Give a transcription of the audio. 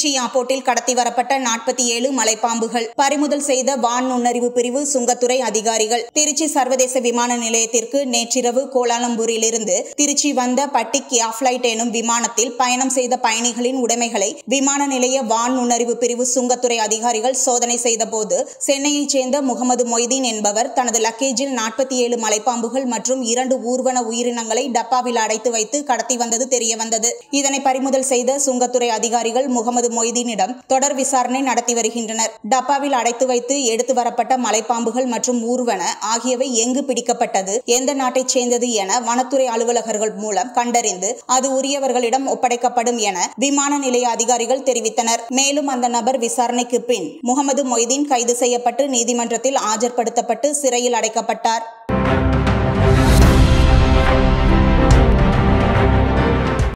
திருச்சி ஏர்போர்ட்டில் கடத்தி வரப்பட்ட நாற்பத்தி ஏழு மலைப்பாம்புகள் பறிமுதல் செய்த வான் நுண்ணறிவு பிரிவு சுங்கத்துறை அதிகாரிகள் திருச்சி சர்வதேச விமான நிலையத்திற்கு நேற்றிரவு கோலாலம்பூரிலிருந்து திருச்சி வந்த பட்டிக் ஏர்ஃபிளைட் எனும் விமானத்தில் பயணம் செய்த பயணிகளின் உடைமைகளை விமான நிலைய வான் நுண்ணறிவு பிரிவு சுங்கத்துறை அதிகாரிகள் சோதனை செய்தபோது சென்னையைச் சேர்ந்த முகமது மொய்தீன் என்பவர் தனது லக்கேஜில் நாற்பத்தி ஏழு மலைப்பாம்புகள் மற்றும் இரண்டு ஊர்வன உயிரினங்களை டப்பாவில் அடைத்து வைத்து கடத்தி வந்தது தெரியவந்தது இதனை பறிமுதல் செய்த சுங்கத்துறை அதிகாரிகள் முகமது மொய்தீனிடம் தொடர் விசாரணை நடத்தி வருகின்றனர் டப்பாவில் அடைத்து வைத்து எடுத்து வரப்பட்ட மலைப்பாம்புகள் மற்றும் ஊர்வன ஆகியவை எங்கு பிடிக்கப்பட்டது எந்த நாட்டைச் சேர்ந்தது என வனத்துறை அலுவலகர்கள் மூலம் கண்டறிந்து அது உரியவர்களிடம் ஒப்படைக்கப்படும் என விமான நிலைய அதிகாரிகள் தெரிவித்தனர் மேலும் அந்த நபர் விசாரணைக்கு பின் முகமது மொய்தீன் கைது செய்யப்பட்டு நீதிமன்றத்தில் ஆஜர்படுத்தப்பட்டு சிறையில் அடைக்கப்பட்டார்